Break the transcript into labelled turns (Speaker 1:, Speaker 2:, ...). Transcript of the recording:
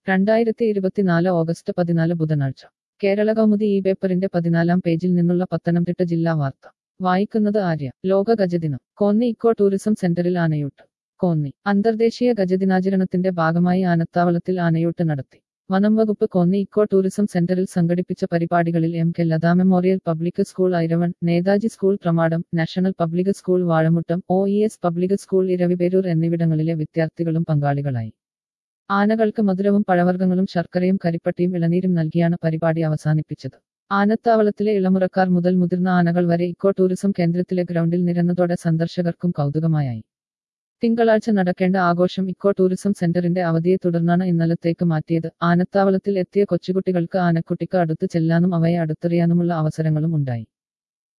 Speaker 1: രണ്ടായിരത്തി ഇരുപത്തിനാല് ഓഗസ്റ്റ് പതിനാല് ബുധനാഴ്ച കേരള കൗമുദി ഈ പേപ്പറിന്റെ പതിനാലാം പേജിൽ നിന്നുള്ള പത്തനംതിട്ട ജില്ലാ വാർത്ത വായിക്കുന്നത് ആര്യ ലോക ഗജദിനം കോന്നി ഇക്കോ ടൂറിസം സെന്ററിൽ ആനയൂട്ട് കോന്നി അന്തർദേശീയ ഗജദിനാചരണത്തിന്റെ ഭാഗമായി ആനത്താവളത്തിൽ ആനയൂട്ട് നടത്തി വനം വകുപ്പ് കോന്നി ഇക്കോ ടൂറിസം സെന്ററിൽ സംഘടിപ്പിച്ച പരിപാടികളിൽ M K Latha memorial public school Iravon Netaji school Pramadom national public school Vazhamuttam O E S public school Eraviperoor എന്നിവിടങ്ങളിലെ വിദ്യാർത്ഥികളും പങ്കാളികളായി ആനകൾക്ക് മധുരവും പഴവർഗ്ഗങ്ങളും ശർക്കരയും കരിപ്പട്ടിയും ഇളനീരും നൽകിയാണ് പരിപാടി അവസാനിപ്പിച്ചത് ആനത്താവളത്തിലെ ഇളമുറക്കാർ മുതൽ മുതിർന്ന ആനകൾ വരെ ഇക്കോ ടൂറിസം കേന്ദ്രത്തിലെ ഗ്രൗണ്ടിൽ നിരന്നതോടെ സന്ദർശകർക്കും കൗതുകമായായി തിങ്കളാഴ്ച നടക്കേണ്ട ആഘോഷം ഇക്കോ ടൂറിസം സെന്ററിന്റെ അവധിയെ തുടർന്നാണ് ഇന്നലത്തേക്ക് മാറ്റിയത് ആനത്താവളത്തിൽ എത്തിയ കൊച്ചുകുട്ടികൾക്ക് ആനക്കുട്ടിക്ക് അടുത്ത് ചെല്ലാനും അവയെ അടുത്തെറിയാനുമുള്ള അവസരങ്ങളും ഉണ്ടായി